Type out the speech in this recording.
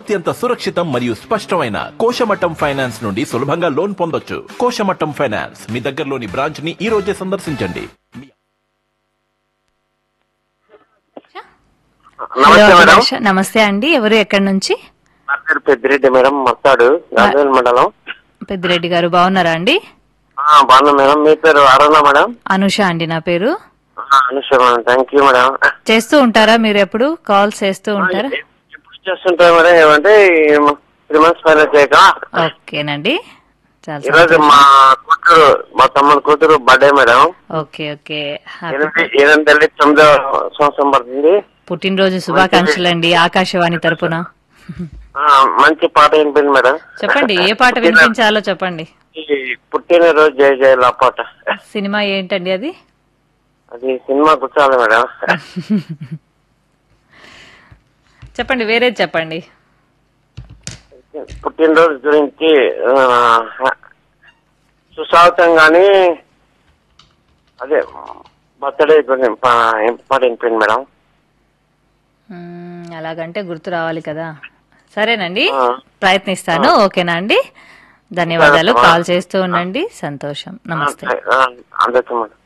అత్యంత సురక్షితం మరియు స్పష్టమైన కోశమట్టం ఫైనాన్స్ నుండి సులభంగా లోన్ పొందొచ్చు కోశమట్టం ఫైనాన్స్ మీ దగ్గరలోని బ్రాంచ్ ని ఈ రోజే సందర్శించండి నమస్తే హలో, మేడం అభిలాష. నమస్తే అండి ఎవరు ఎక్కడి నుంచి నా పేరు పెద్దిరెడ్డి మేడం మస్తాడు గాంధీ మండలం పెద్దిరెడ్డి గారు బాగున్నారా అండి ఆ, బాగున్నా మేడం మీ పేరు అరుణ మేడం అనుష అండి నా పేరు ఆ, Anusha madam thank you madam చేస్తూ ఉంటారా మీరు ఎప్పుడు కాల్స్ చేస్తూ ఉంటారా ఎప్పుడు చేస్తుంటారు మేడం ఏమంటే త్రీ మంత్స్ పైన చేయక ఓకేనండి చాలా ఈరోజు సంతోషం. మా కూతురు మా తమ్ముడు కూతురు birthday madam okay okay happy ఎనిమిది ఎనిమిది వెళ్ళి తొమ్మిదో సంవత్సరం పడుతుంది పుట్టినరోజు శుభాకాంక్షలు అండి ఆకాశవాణి తరపున ఆ, మంచి పాట వినిపింది మేడం చెప్పండి ఏ పాట వినిపించాలో చెప్పండి ఈ పుట్టినరోజు జయ జయ ఆ పాట సినిమా ఏంటండి అది అది సినిమా కూర్చోవాలి మేడం చెప్పండి వేరేది చెప్పండి పుట్టినరోజు గురించి ఆ, సుస్వాగతం గాని అదే బర్త్డే గురించి పా- ఇంపార్టెంట్ పిన్ మేడం మ్మ్, అలాగంటే గుర్తు రావాలి కదా సరేనండి ఆ. ప్రయత్నిస్తాను ఓకేనా అండి ధన్యవాదాలు సరే, కాల్ చేస్తూ ఉండండి సంతోషం నమస్తే అందరికీ మేడం